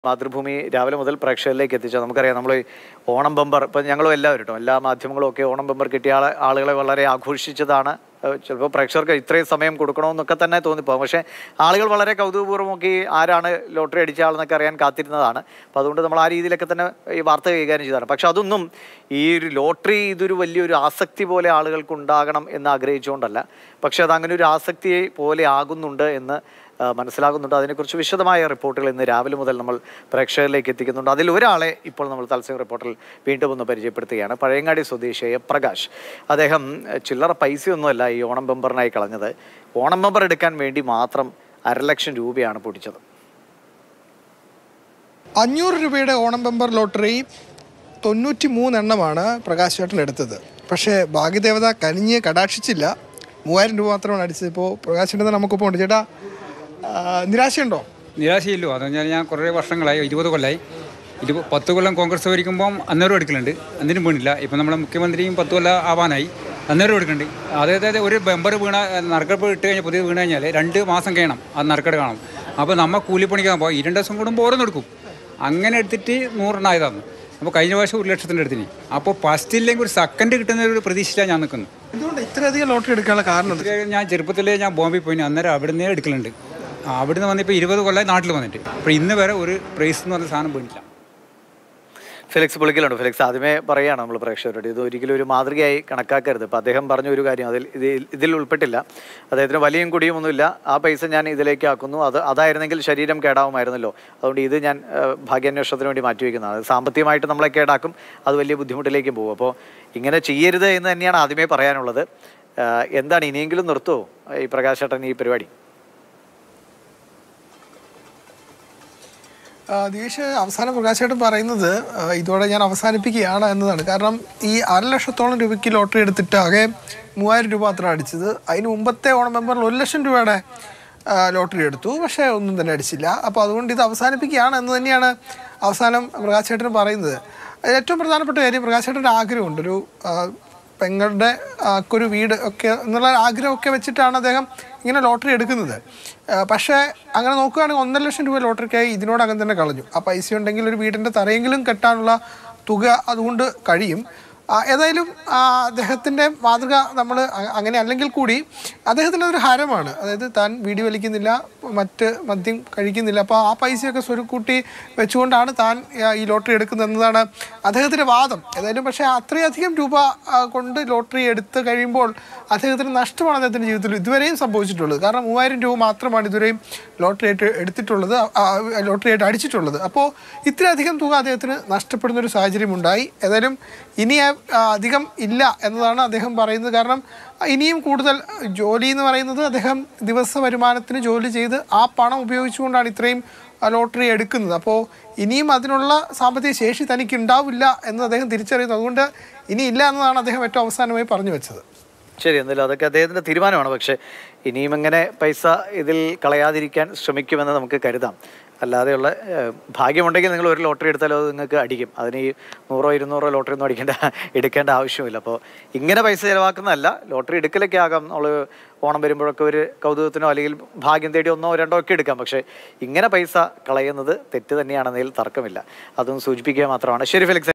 മാതൃഭൂമി രാവിലെ മുതൽ പ്രേക്ഷകരിലേക്ക് എത്തിച്ച നമുക്കറിയാം നമ്മൾ ഓണം ബമ്പർ ഇപ്പം ഞങ്ങളും എല്ലാവരും കേട്ടോ എല്ലാ മാധ്യമങ്ങളും ഒക്കെ ഓണം ബമ്പർ കിട്ടിയ ആളെ ആളുകളെ വളരെ ആഘോഷിച്ചതാണ് ഏഹ് ചിലപ്പോൾ പ്രേക്ഷകർക്ക് ഇത്രയും സമയം കൊടുക്കണമെന്നൊക്കെ തന്നെ തോന്നിപ്പോകും പക്ഷേ ആളുകൾ വളരെ കൗതുകപൂർവ്വമൊക്കെ ഈ ആരാണ് ലോട്ടറി അടിച്ച ആളെന്നൊക്കെ അറിയാൻ കാത്തിരുന്നതാണ് അപ്പോൾ അതുകൊണ്ട് നമ്മൾ ആ രീതിയിലൊക്കെ തന്നെ ഈ വാർത്ത കൈകാര്യം ചെയ്തതാണ് പക്ഷെ അതൊന്നും ഈ ഒരു ലോട്ടറി ഇതൊരു വലിയൊരു ആസക്തി പോലെ ആളുകൾക്ക് ഉണ്ടാകണം എന്ന് ആഗ്രഹിച്ചുകൊണ്ടല്ല പക്ഷെ അത് അങ്ങനെ ഒരു ആസക്തി പോലെ ആകുന്നുണ്ട് എന്ന് ആ, മനസ്സിലാകുന്നുണ്ട് അതിനെക്കുറിച്ച് വിശദമായ റിപ്പോർട്ടുകൾ ഇന്ന് രാവിലെ മുതൽ നമ്മൾ പ്രേക്ഷകരിലേക്ക് എത്തിക്കുന്നുണ്ട് അതിൽ ഒരാളെ ഇപ്പോൾ നമ്മൾ തത്സമയ റിപ്പോർട്ടിൽ വീണ്ടും ഒന്ന് പരിചയപ്പെടുത്തുകയാണ് പഴയങ്ങാടി സ്വദേശിയായ പ്രകാശ് അദ്ദേഹം എ, ചില്ലറ പൈസയൊന്നുമല്ല ഈ ഓണം ബമ്പറിനായി കളഞ്ഞത് ഓണം ബമ്പർ എടുക്കാൻ വേണ്ടി മാത്രം അരലക്ഷം രൂപയാണ് പൊടിച്ചത് അഞ്ഞൂറ് രൂപയുടെ ഓണം ബമ്പർ ലോട്ടറി തൊണ്ണൂറ്റി മൂന്നെണ്ണമാണ് പ്രകാശ് ചേട്ടൻ എടുത്തത് പക്ഷേ ഭാഗ്യദേവത കനിഞ്ഞ് കടാക്ഷിച്ചില്ല മൂവായിരം രൂപ മാത്രമാണ് അടിച്ചത് ഇപ്പോൾ പ്രകാശ് ചേട്ടൻ നമുക്കിപ്പോൾ ഉണ്ട് ചേട്ടാ ആ, നിരാശയുണ്ടോ നിരാശയില്ലോ അതെന്ന് പറഞ്ഞാൽ ഞാൻ കുറേ വർഷങ്ങളായി ഇരുപത് കൊല്ലമായി ഇരുപത് പത്ത് കൊല്ലം കോൺഗ്രസ് ഭരിക്കുമ്പം അന്നേരം എടുക്കലുണ്ട് അന്നിനും വീണില്ല ഇപ്പം നമ്മുടെ മുഖ്യമന്ത്രിയും പത്ത് കൊല്ലം ആവാനായി അന്നേരം എടുക്കുന്നുണ്ട് അതായത് ഒരു ബമ്പർ വീണ നറുക്കെടുപ്പ് ഇട്ട് കഴിഞ്ഞാൽ പുതിയത് വീണ് കഴിഞ്ഞാൽ രണ്ട് മാസം കഴിയണം അത് നറുക്കെട് കാണും അപ്പോൾ നമ്മൾ കൂലിപ്പണിക്കാൻ പോകും ഈ രണ്ട് ദിവസം കൂടുമ്പോൾ ഓരോന്ന് എടുക്കും അങ്ങനെ എടുത്തിട്ട് നൂറെണ്ണായതാണ് അപ്പോൾ കഴിഞ്ഞ പ്രാവശ്യം ഒരു ലക്ഷത്തിൻ്റെ എടുത്തിന് അപ്പോൾ ഫസ്റ്റ് ഇല്ലെങ്കിൽ ഒരു സെക്കൻഡ് കിട്ടുന്ന ഒരു പ്രതീക്ഷയിലാണ് ഞാൻ നിൽക്കുന്നത് എന്തുകൊണ്ട് ഇത്രയധികം ലോട്ടറി എടുക്കാനുള്ള കാരണം എന്താ? ഇത് ഞാൻ ചെറുപ്പത്തിലേ ഞാൻ ബോംബെ പോയി അന്നേരം അവിടുന്ന് എടുക്കലുണ്ട് ആ, അവിടുന്ന് വന്നിപ്പോൾ ഇരുപത് കൊല്ലം നാട്ടിൽ വന്നിട്ട് അപ്പോൾ ഇന്ന് വരെ ഒരു പ്രൈസ് എന്ന് പറഞ്ഞ സാധനം വീണില്ല ഫിലിക്സ് പുളിക്കലുണ്ട് ഫിലിക്സ് ആദ്യമേ പറയുകയാണ് നമ്മൾ പ്രേക്ഷകരോട് ഇത് ഒരിക്കലും ഒരു മാതൃകയായി കണക്കാക്കരുത് ഇപ്പം അദ്ദേഹം പറഞ്ഞ ഒരു കാര്യം അതിൽ ഇത് ഇതിൽ ഉൾപ്പെട്ടില്ല അദ്ദേഹത്തിന് വലിയും കുടിയും ഒന്നുമില്ല ആ പൈസ ഞാൻ ഇതിലേക്ക് ആക്കുന്നു അത് അതായിരുന്നെങ്കിൽ ശരീരം കേടാവുമായിരുന്നല്ലോ അതുകൊണ്ട് ഇത് ഞാൻ ഏഹ്, ഭാഗ്യാന്വേഷണത്തിന് വേണ്ടി മാറ്റിവെക്കുന്നതാണ് അത് സാമ്പത്തികമായിട്ട് നമ്മളെ കേടാക്കും അത് വലിയ ബുദ്ധിമുട്ടിലേക്കും പോകും അപ്പോൾ ഇങ്ങനെ ചെയ്യരുത് എന്ന് തന്നെയാണ് ആദ്യമേ പറയാനുള്ളത് ഏഹ്, എന്താണ് ഇനിയെങ്കിലും നിർത്തുമോ ഈ പ്രകാശ് ചേട്ടൻ ഈ പരിപാടി ആ, ദിവേഷ് അവസാനം പ്രകാശ് ചേട്ടൻ പറയുന്നത് ആ, ഇതോടെ ഞാൻ അവസാനിപ്പിക്കുകയാണ് എന്നതാണ് കാരണം ഈ അര ലക്ഷത്തോളം രൂപയ്ക്ക് ലോട്ടറി എടുത്തിട്ട് ആകെ മൂവായിരം രൂപ മാത്രമാണ് അടിച്ചത് അതിന് മുമ്പത്തെ ഓണം മെമ്പറിൽ ഒരു ലക്ഷം രൂപയുടെ ആ, ലോട്ടറി എടുത്തു പക്ഷേ ഒന്നും തന്നെ അടിച്ചില്ല അപ്പോൾ അതുകൊണ്ട് ഇത് അവസാനിപ്പിക്കുകയാണ് എന്ന് തന്നെയാണ് അവസാനം പ്രകാശ് ചേട്ടൻ പറയുന്നത് അതിൽ ഏറ്റവും പ്രധാനപ്പെട്ട കാര്യം പ്രകാശ് ചേട്ടൻ്റെ ആഗ്രഹമുണ്ട് ഒരു ആ, പെങ്ങളുടെ ആ, ഒരു വീട് ഒക്കെ എന്നുള്ള ആഗ്രഹമൊക്കെ വെച്ചിട്ടാണ് അദ്ദേഹം ഇങ്ങനെ ലോട്ടറി എടുക്കുന്നത് ആ, പക്ഷേ അങ്ങനെ നോക്കുകയാണെങ്കിൽ ഒന്നര ലക്ഷം രൂപ ലോട്ടറിക്കായി ഇതിനോടകം തന്നെ കളഞ്ഞു ആ പൈസ ഉണ്ടെങ്കിൽ ഒരു വീടിൻ്റെ തറയെങ്കിലും കെട്ടാനുള്ള തുക അതുകൊണ്ട് കഴിയും ആ, ഏതായാലും ആ, അദ്ദേഹത്തിൻ്റെ മാതൃക നമ്മൾ അങ്ങനെ അല്ലെങ്കിൽ കൂടി അദ്ദേഹത്തിൻ്റെ ഒരു ഹരമാണ് അതായത് താൻ വീഡിയോ വലിക്കുന്നില്ല മറ്റ് മദ്യം കഴിക്കുന്നില്ല അപ്പോൾ ആ പൈസയൊക്കെ സ്വരുക്കൂട്ടി വെച്ചുകൊണ്ടാണ് താൻ ആ, ഈ ലോട്ടറി എടുക്കുന്നത് എന്നതാണ് അദ്ദേഹത്തിൻ്റെ വാദം ഏതായാലും പക്ഷേ അത്രയധികം രൂപ ആ, കൊണ്ട് ലോട്ടറി എടുത്ത് കഴിയുമ്പോൾ അദ്ദേഹത്തിന് നഷ്ടമാണ് അദ്ദേഹത്തിൻ്റെ ജീവിതത്തിൽ ഇതുവരെയും സംഭവിച്ചിട്ടുള്ളത് കാരണം മൂവായിരം രൂപ മാത്രമാണ് ഇതുവരെയും ലോട്ടറി ആയിട്ട് എടുത്തിട്ടുള്ളത് ആ, ലോട്ടറി ആയിട്ട് അടിച്ചിട്ടുള്ളത് അപ്പോൾ ഇത്രയധികം തുക അദ്ദേഹത്തിന് നഷ്ടപ്പെടുന്ന ഒരു സാഹചര്യം ഉണ്ടായി ഏതായാലും ഇനി ആ, അധികം ഇല്ല എന്നതാണ് അദ്ദേഹം പറയുന്നത് കാരണം ആ, ഇനിയും കൂടുതൽ ജോലി എന്ന് പറയുന്നത് അദ്ദേഹം ദിവസ വരുമാനത്തിന് ജോലി ചെയ്ത് ആ പണം ഉപയോഗിച്ചുകൊണ്ടാണ് ഇത്രയും ആ, ലോട്ടറി എടുക്കുന്നത് അപ്പോൾ ഇനിയും അതിനുള്ള സാമ്പത്തിക ശേഷി തനിക്ക് ഉണ്ടാവില്ല എന്ന് അദ്ദേഹം തിരിച്ചറിയുന്നു അതുകൊണ്ട് ഇനി ഇല്ല എന്നതാണ് അദ്ദേഹം ഏറ്റവും അവസാനമായി പറഞ്ഞു വെച്ചത് ശരി എന്നാലും അതൊക്കെ അദ്ദേഹത്തിൻ്റെ തീരുമാനമാണ് പക്ഷേ ഇനിയും എങ്ങനെ പൈസ ഇതിൽ കളയാതിരിക്കാൻ ശ്രമിക്കുമെന്ന് നമുക്ക് കരുതാം അല്ലാതെയുള്ള ഏഹ്, ഭാഗ്യമുണ്ടെങ്കിൽ നിങ്ങൾ ഒരു ലോട്ടറി എടുത്താലോ അത് നിങ്ങൾക്ക് അടിക്കും അതിന് ഈ നൂറോ ഇരുന്നൂറോ ലോട്ടറി ഒന്നും അടിക്കേണ്ട എടുക്കേണ്ട ആവശ്യമില്ല അപ്പോൾ ഇങ്ങനെ പൈസ ചിലവാക്കുന്നതല്ല ലോട്ടറി എടുക്കലൊക്കെ ആകാം നമ്മൾ ഓണം വരുമ്പോഴൊക്കെ ഒരു കൗതുകത്തിനോ അല്ലെങ്കിൽ ഭാഗ്യം തേടി ഒന്നോ രണ്ടോ ഒക്കെ എടുക്കാം പക്ഷേ ഇങ്ങനെ പൈസ കളയുന്നത് തെറ്റ് തന്നെയാണെന്നതിൽ തർക്കമില്ല അതൊന്ന് സൂചിപ്പിക്കുക മാത്രമാണ് ശരി ഫെലിക്സ്